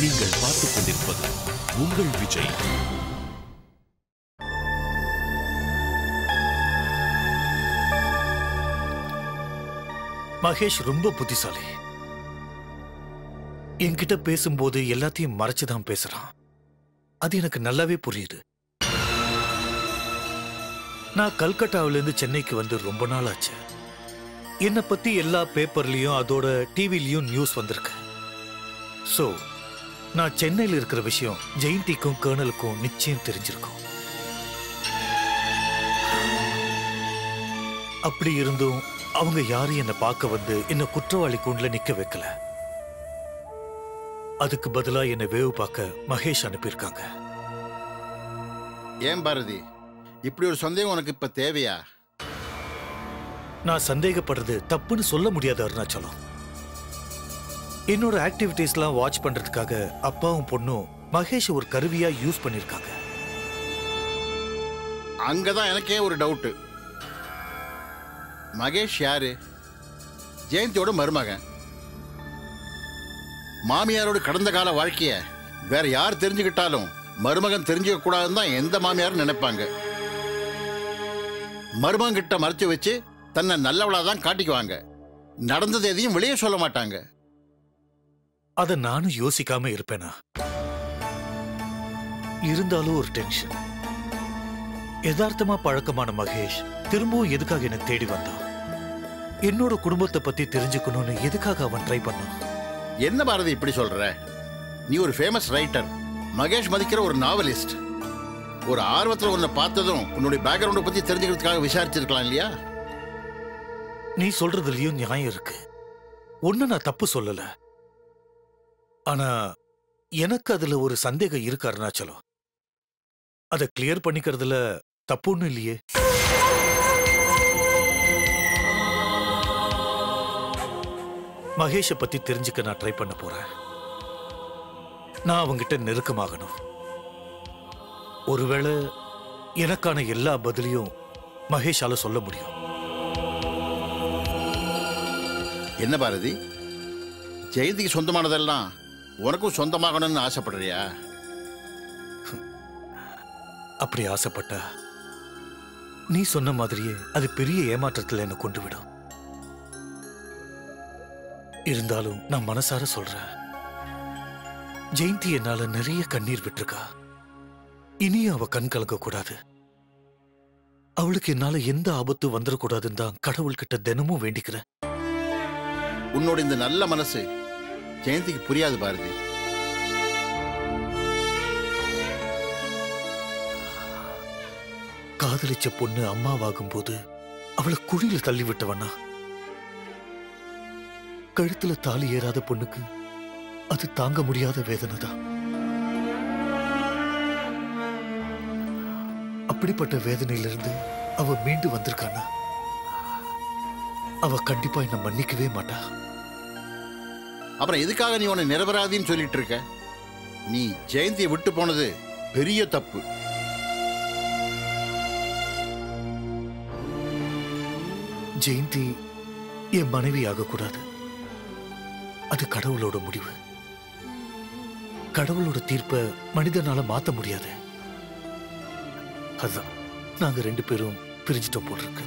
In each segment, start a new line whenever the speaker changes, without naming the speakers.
நீங்கள் பார்த்துக் கொண்டிருப்பது உங்கள் விஜய்
மகேஷ் ரொம்ப புத்திசாலி என்கிட்ட பேசும்போது எல்லாத்தையும் மறைச்சுதான் பேசுறான் அது எனக்கு நல்லாவே புரியுது நான் கல்கட்டாவில இருந்து சென்னைக்கு வந்து ரொம்ப நாள் ஆச்சு என்னை பத்தி எல்லா பேப்பர்லயும் அதோட டிவிலையும் நியூஸ் வந்திருக்கு சோ நான் சென்னையில் இருக்கிற விஷயம் ஜெயந்திக்கும் கேர்னலுக்கும் நிச்சயம் தெரிஞ்சிருக்கும் அப்படி இருந்தும் அவங்க யாரும் என்னை பார்க்க வந்து என்ன குற்றவாளி கூண்டுல நிக்க வைக்கல அதுக்கு பதிலா என்னை வேவு பார்க்க மகேஷ் அனுப்பியிருக்காங்க
ஏன் பாரதி இப்படி ஒரு சந்தேகம் உனக்கு இப்ப தேவையா
நான் சந்தேகப்படுறது தப்புன்னு சொல்ல முடியாது அருணாச்சலம் என்னோட ஆக்டிவிட்டீஸ்லாம் வாட்ச் பண்றதுக்காக அப்பாவும் பொண்ணும் மகேஷ் ஒரு கருவியா யூஸ் பண்ணிருக்காங்க
அங்கதான் எனக்கே ஒரு டவுட்டு மகேஷ் யாரு ஜெயந்தியோட மருமகன் மாமியாரோட கடந்த கால வாழ்க்கைய வேற யார் தெரிஞ்சுக்கிட்டாலும் மருமகன் தெரிஞ்சுக்க கூடாதுன்னு தான் எந்த மாமியாரும் நினைப்பாங்க மருமகன் கிட்ட மறைச்சு வச்சு தன்னை நல்லவளா தான் காட்டிக்குவாங்க நடந்தது எதையும் வெளியே சொல்ல மாட்டாங்க
அத நானும் யோசிக்காம இருப்பேனா இருந்தாலும் ஒரு டென்ஷன் யதார்த்தமா பழக்கமான மகேஷ் திரும்பவும் எதுக்காக என்ன தேடி வந்தான் என்னோட குடும்பத்தை பத்தி தெரிஞ்சுக்கணும்னு எதுக்காக அவன் ட்ரை பண்ணான்
என்ன பாரதி இப்படி சொல்ற நீ ஒரு ஃபேமஸ் ரைட்டர் மகேஷ் மதிக்கிற ஒரு நாவலிஸ்ட் ஒரு ஆர்வத்துல உன்னை பார்த்ததும் உன்னுடைய பேக்ரவுண்டை பத்தி தெரிஞ்சுக்கிறதுக்காக விசாரிச்சிருக்கலாம் இல்லையா
நீ சொல்றதுலயும் நியாயம் இருக்கு ஒண்ணு நான் தப்பு சொல்லல ஆனா எனக்கு அதுல ஒரு சந்தேகம் இருக்கு அருணாச்சலம் அதை கிளியர் பண்ணிக்கிறதுல தப்பு ஒண்ணும் இல்லையே மகேஷை பத்தி தெரிஞ்சுக்க நான் ட்ரை பண்ண போறேன் நான் அவங்கிட்ட நெருக்கமாகணும் ஒருவேளை எனக்கான எல்லா பதிலையும் மகேஷால சொல்ல முடியும்
என்ன பாரதி ஜெயந்திக்கு சொந்தமானதெல்லாம் உனக்கும் சொந்தமாகணும்னு ஆசைப்படுறியா
அப்படி ஆசைப்பட்டா நீ சொன்ன மாதிரியே அது பெரிய ஏமாற்றத்தில் என்ன கொண்டு விடும் இருந்தாலும் நான் மனசார சொல்றேன் ஜெயந்தி என்னால நிறைய கண்ணீர் விட்டிருக்கா இனியும் அவ கண் கலங்க கூடாது அவளுக்கு என்னால எந்த ஆபத்து வந்துடக்கூடாதுன்னு தான் கடவுள்கிட்ட தினமும் வேண்டிக்கிறேன்
உன்னோட இந்த நல்ல மனசு ஜெயந்திக்கு புரியாது பாரதி
காதலிச்ச பொண்ணு அம்மாவாகும் போது அவளை குழியில தள்ளி விட்டவனா கழுத்துல தாலி ஏறாத பொண்ணுக்கு அது தாங்க முடியாத வேதனை தான் அப்படிப்பட்ட வேதனையிலிருந்து அவ மீண்டு வந்திருக்கானா அவ கண்டிப்பா என்ன மன்னிக்கவே மாட்டா
அப்புறம் எதுக்காக நீ உன்னை நிரபராதின்னு சொல்லிட்டு இருக்க நீ ஜெயந்தியை விட்டு போனது பெரிய தப்பு
ஜெயந்தி என் மனைவி ஆகக்கூடாது அது கடவுளோட முடிவு கடவுளோட தீர்ப்பை மனிதனால மாத்த முடியாது அதான் நாங்க ரெண்டு பேரும் பிரிஞ்சிட்டோம் போல இருக்கு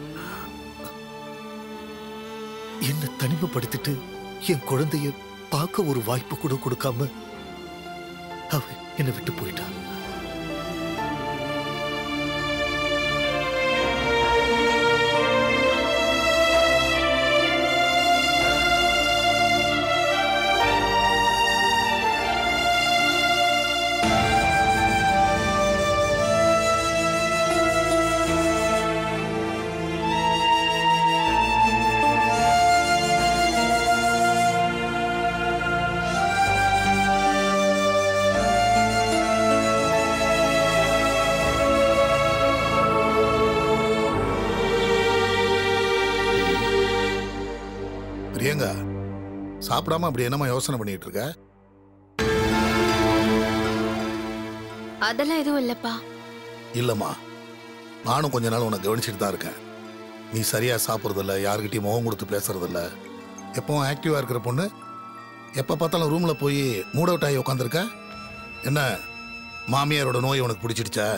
என்ன தனிமைப்படுத்திட்டு என் குழந்தைய பார்க்க ஒரு வாய்ப்பு கூட கொடுக்காம அவ என்னை விட்டு போயிட்டா
பிரியங்கா சாப்பிடாம அப்படி என்னம்மா யோசனை பண்ணிட்டு இருக்க
அதெல்லாம் எதுவும் இல்லப்பா
இல்லம்மா நானும் கொஞ்ச நாள் உன்னை கவனிச்சுட்டு தான் இருக்கேன் நீ சரியா சாப்பிட்றதில்ல யாருக்கிட்டையும் முகம் கொடுத்து பேசுறதில்ல எப்பவும் ஆக்டிவா இருக்கிற பொண்ணு எப்ப பார்த்தாலும் ரூம்ல போய் மூட் அவுட் ஆகி உட்காந்துருக்க என்ன மாமியாரோட நோய் உனக்கு பிடிச்சிடுச்சா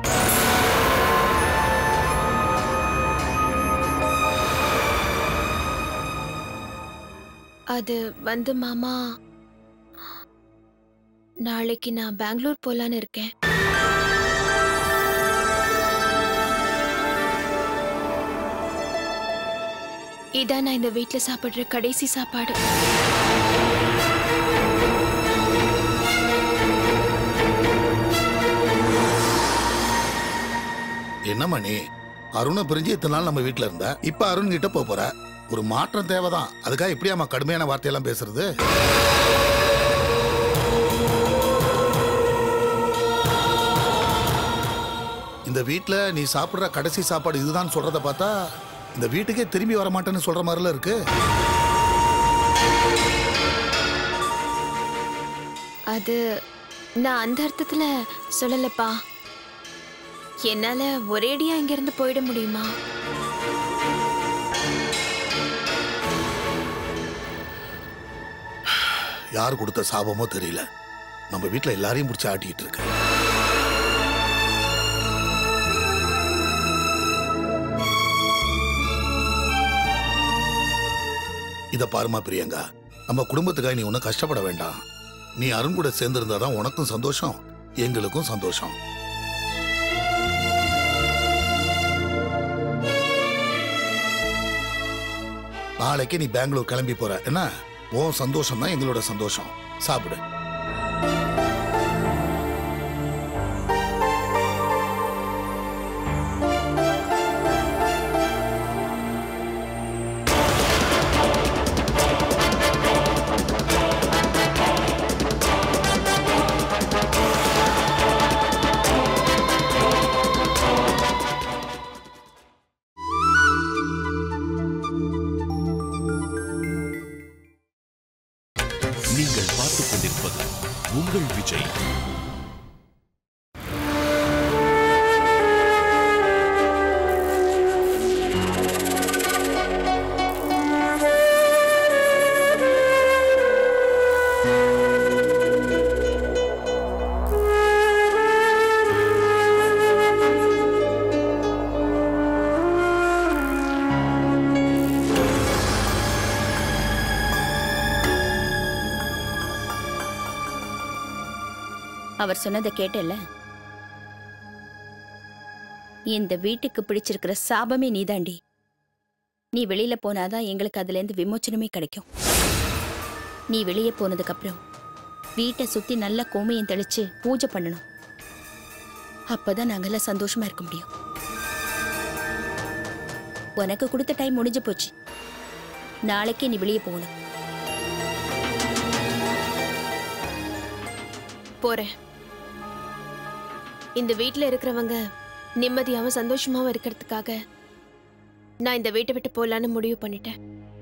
அது வந்து மாமா நாளைக்கு நான் பெங்களூர் போலான்னு இருக்கேன் இதான் நான் இந்த வீட்ல சாப்பிடுற கடைசி சாப்பாடு
என்ன மணி அருணை பிரிஞ்சு இத்தனை நாள் நம்ம வீட்ல இருந்தா இப்ப அருண் கிட்ட போக போற ஒரு மாற்றம் தேவைதான் அதுக்காக எப்படியாம்மா கடுமையான வார்த்தையெல்லாம் பேசுறது இந்த வீட்ல நீ சாப்பிடுற கடைசி சாப்பாடு இதுதான் சொல்றத பார்த்தா இந்த வீட்டுக்கே திரும்பி வர மாட்டேன்னு சொல்ற மாதிரில இருக்கு
அது நான் அந்த அர்த்தத்துல சொல்லலப்பா என்னால ஒரேடியா இங்கிருந்து போயிட முடியுமா
யார் கொடுத்த சாபமோ தெரியல நம்ம வீட்ல எல்லாரையும் பிடிச்சி ஆட்டிட்டு இருக்கு இத பாருமா பிரியங்கா நம்ம குடும்பத்துக்காக நீ ஒன்றும் கஷ்டப்பட வேண்டாம் நீ அருண் கூட சேர்ந்திருந்தாதான் உனக்கும் சந்தோஷம் எங்களுக்கும் சந்தோஷம் நாளைக்கு நீ பெங்களூர் கிளம்பி போற என்ன உன் சந்தோஷம் தான் எங்களோட சந்தோஷம் சாப்பிடு
நீங்கள் பார்த்துக் கொண்டிருப்பது உங்கள் விஜய்
அவர் சொன்னதை கேட்டல இந்த வீட்டுக்கு பிடிச்சிருக்கிற சாபமே நீதாண்டி நீ வெளியில போனாதான் எங்களுக்கு அதுல இருந்து விமோச்சனமே கிடைக்கும் நீ வெளியே போனதுக்கு அப்புறம் வீட்டை சுத்தி நல்ல கோமியம் தெளிச்சு பூஜை பண்ணணும் அப்பதான் நாங்கெல்லாம் சந்தோஷமா இருக்க முடியும் உனக்கு கொடுத்த டைம் முடிஞ்சு போச்சு நாளைக்கே நீ வெளியே போகணும்
போறேன் இந்த வீட்ல இருக்கிறவங்க நிம்மதியாவும் சந்தோஷமாவும் இருக்கிறதுக்காக நான் இந்த வீட்டை விட்டு போலான்னு முடிவு பண்ணிட்டேன்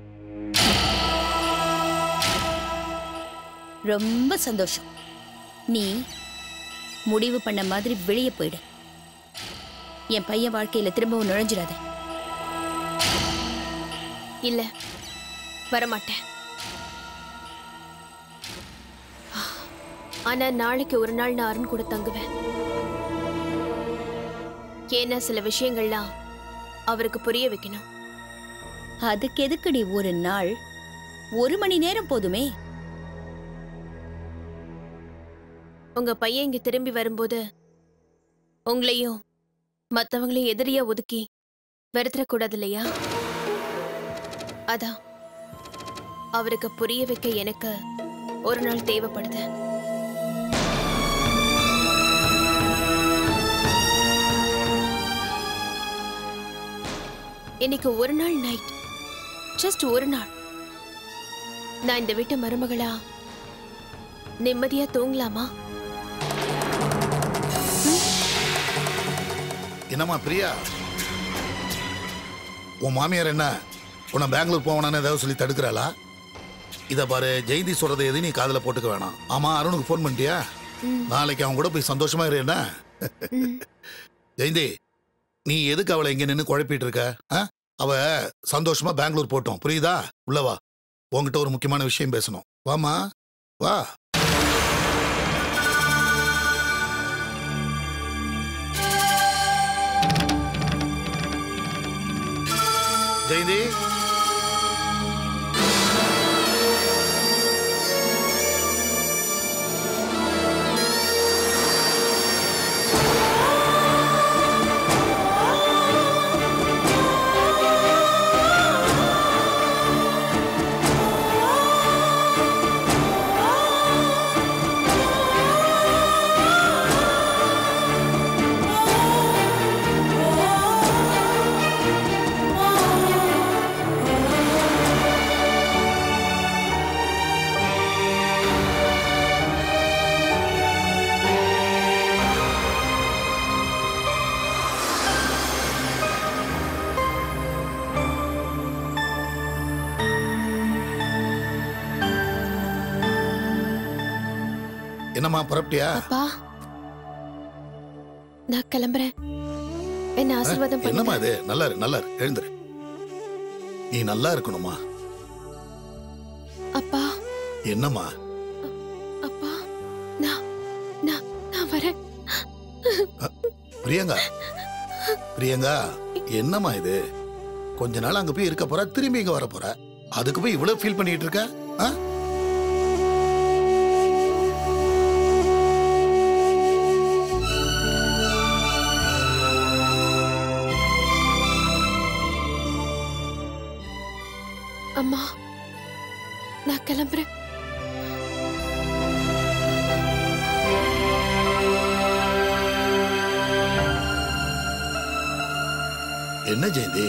ரொம்ப சந்தோஷம் நீ முடிவு பண்ண மாதிரி வெளியே போயிடு என் பையன் வாழ்க்கையில திரும்பவும் நுழைஞ்சிடாத
இல்ல வரமாட்டேன் ஆனா நாளைக்கு ஒரு நாள் நான் அருண் கூட தங்குவேன் ஏன்னா சில விஷயங்கள்லாம் அவருக்கு புரிய வைக்கணும்
அதுக்கு எதுக்குடி ஒரு நாள் ஒரு மணி நேரம் போதுமே
உங்க பையன் இங்க திரும்பி வரும்போது உங்களையும் மத்தவங்களையும் எதிரியா ஒதுக்கி வெறுத்துடக்கூடாது இல்லையா அதான் அவருக்கு புரிய வைக்க எனக்கு ஒரு நாள் தேவைப்படுது இன்னைக்கு ஒரு நாள் நைட் ஜஸ்ட் ஒரு நாள் நான் இந்த வீட்டு மருமகளா நிம்மதியா தூங்கலாமா
என்னம்மா பிரியா உன் மாமியார் என்ன உன்னை பெங்களூர் போவானு ஏதாவது சொல்லி தடுக்கிறாளா இத பாரு ஜெயந்தி சொல்றதை எதையும் நீ காதுல போட்டுக்க வேணாம் ஆமா அருணுக்கு ஃபோன் பண்ணிட்டியா நாளைக்கு அவன் கூட போய் சந்தோஷமா இரு என்ன ஜெயந்தி நீ எதுக்கு அவளை இங்க நின்னு குழப்பிட்டு இருக்க ஆ? அவ சந்தோஷமா பெங்களூர் போட்டோம் புரியுதா உள்ளவா உன்கிட்ட ஒரு முக்கியமான விஷயம் பேசணும் வாமா வா ஜெயந்தி என்னம்மா புறப்பட்டியா
அப்பா நான் கிளம்புறேன் என்ன ஆசீர்வாதம்
என்னம்மா
பண்ணுங்க
இது நல்லா இரு நல்லா இரு எழுந்துரு நீ நல்லா இருக்கணுமா
அப்பா
என்னம்மா
அப்பா நான் நான் நான் வரேன்
பிரியங்கா பிரியங்கா என்னம்மா இது கொஞ்ச நாள் அங்க போய் இருக்க போற திரும்பி இங்க வர போற அதுக்கு போய் இவ்வளவு ஃபீல் பண்ணிட்டு இருக்க ஆ?
அம்மா நான் கிளம்புறேன்
என்ன ஜெயந்தி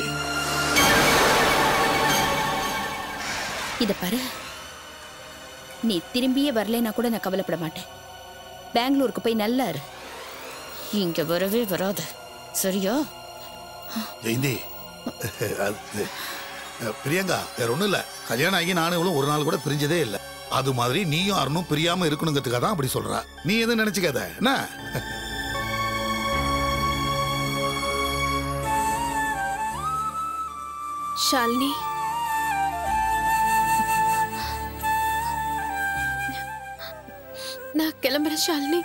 இத பாரு நீ திரும்பியே வரலைன்னா கூட நான் கவலைப்பட மாட்டேன் பெங்களூருக்கு போய் நல்லா இரு இங்க வரவே வராத சரியா
ஜெயந்தி அது, அஹ், பிரியங்கா வேற ஒண்ணும் இல்ல கல்யாணம் ஆகி நானும் இவளும் ஒரு நாள் கூட பிரிஞ்சதே இல்ல அது மாதிரி நீயும் அருணும் பிரியாம இருக்கணுங்கிறதுக்காக தான் அப்படி சொல்றா நீ எதுவும் நினைச்சுக்காத என்ன
ஷாலினி நான் கிளம்புறேன் ஷாலினி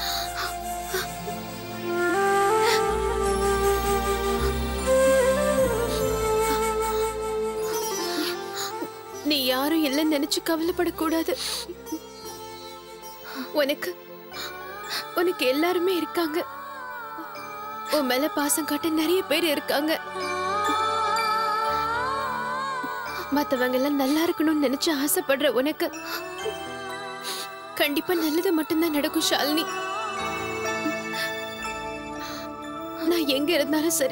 நீ யாரும் இல்லைன்னு நினைச்சு கவலைப்படக்கூடாது உனக்கு உனக்கு எல்லாருமே இருக்காங்க உன் மேல பாசம் காட்ட நிறைய பேர் இருக்காங்க மத்தவங்க எல்லாம் நல்லா இருக்கணும்னு நினைச்சு ஆசைப்படுற உனக்கு கண்டிப்பா நல்லது மட்டும்தான் நடக்கும் ஷாலினி நான் எங்க இருந்தாலும் சரி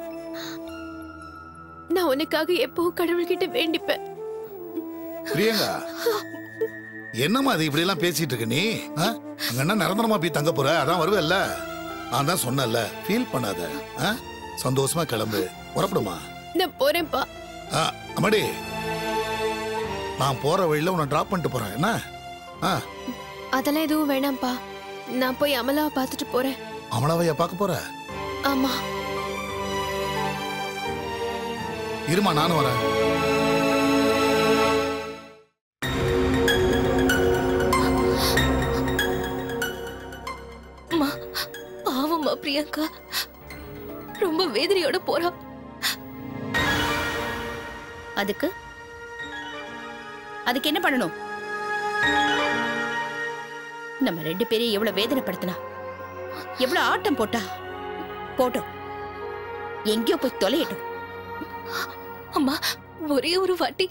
நான் உனக்காக எப்பவும் கடவுள்கிட்ட வேண்டிப்பேன்
பிரியங்கா என்னம்மா அது இப்படி எல்லாம் பேசிட்டு இருக்க நீ ஆ? அங்க என்ன நிரந்தரமா போய் தங்க போற அதான் வருவேல்ல நான் தான் சொன்னேன்ல ஃபீல் பண்ணாத ஆ? சந்தோஷமா கிளம்பு புறப்படுமா
நான் போறேன்ப்பா
ஆ, அம்மாடி நான் போற வழியில உன்னை டிராப் பண்ணிட்டு போறேன் என்ன ஆ
அதெல்லாம் எதுவும் வேணாம்ப்பா நான் போய் அமலாவை பார்த்துட்டு போறேன்
அமலாவையா பார்க்க போற
ஆமா
இருமா நானும் வரேன்
அம்மா பாவம்மா பிரியங்கா ரொம்ப வேதனையோட போறா
அதுக்கு அதுக்கு என்ன பண்ணணும் நம்ம ரெண்டு பேரையும் எவ்வளவு வேதனைப்படுத்தினா எவ்வளவு ஆட்டம் போட்டா போட்டோம் எங்கேயோ போய் தொலையட்டும்
அம்மா ஒரே ஒரு வாட்டி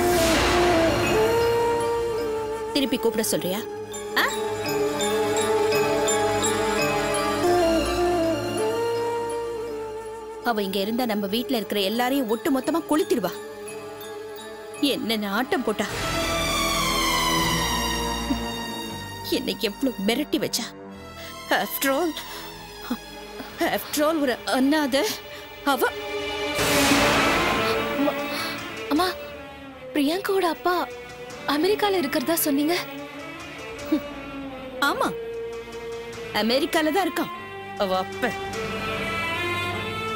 திருப்பி கூப்பிட சொல்றியா ஆ? அவ இங்க இருந்தா நம்ம வீட்ல இருக்கிற எல்லாரையும் ஒட்டு மொத்தமா கொளுத்திடுவா என்ன ஆட்டம் போட்டா என்னை எவ்வளவு மிரட்டி வச்சா ஆஃப்டர் ஆல் ஆஃப்டர் ஆல் ஒரு அண்ணாத அவ
அம்மா பிரியங்காவோட அப்பா அமெரிக்கால இருக்கிறதா சொன்னீங்க
ஆமா அமெரிக்கால தான் இருக்கான் அவ அப்ப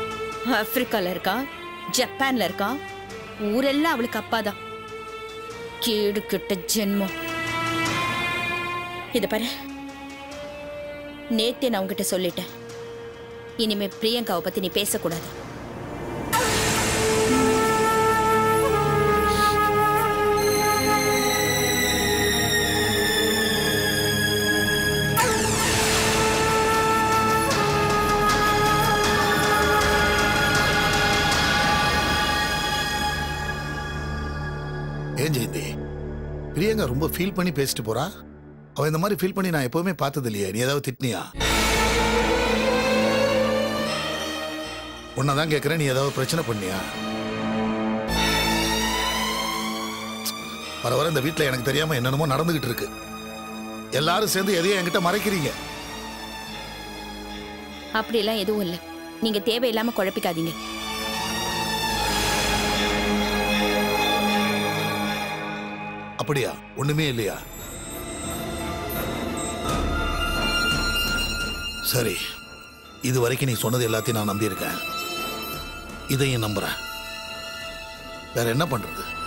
ஆப்பிரிக்கால இருக்கான் ஜப்பான்ல இருக்கான் ஊரெல்லாம் அவளுக்கு அப்பா தான் கேடு கெட்ட ஜென்மம் இத பாரு நேத்தே நான் உங்ககிட்ட சொல்லிட்டேன் இனிமே பிரியங்காவை பத்தி நீ பேசக்கூடாது
ஏன் ஜெயந்தி பிரியங்கா ரொம்ப ஃபீல் பண்ணி பேசிட்டு போறா அவ இந்த மாதிரி ஃபீல் பண்ணி நான் எப்பவுமே பார்த்தது இல்லையே நீ ஏதாவது திட்டினியா உன்னதான் கேட்குறேன் நீ ஏதாவது பிரச்சனை பண்ணியா வர வர இந்த வீட்டில் எனக்கு தெரியாம என்னென்னமோ நடந்துகிட்டு இருக்கு எல்லாரும் சேர்ந்து எதையும் என்கிட்ட மறைக்கிறீங்க
அப்படியெல்லாம் எதுவும் இல்லை நீங்க தேவையில்லாம குழப்பிக்காதீங்க
அப்படியா ஒண்ணுமே இல்லையா சரி இது வரைக்கும் நீ சொன்னது எல்லாத்தையும் நான் நம்பியிருக்கேன் இதையும் நம்புறேன் வேற என்ன பண்றது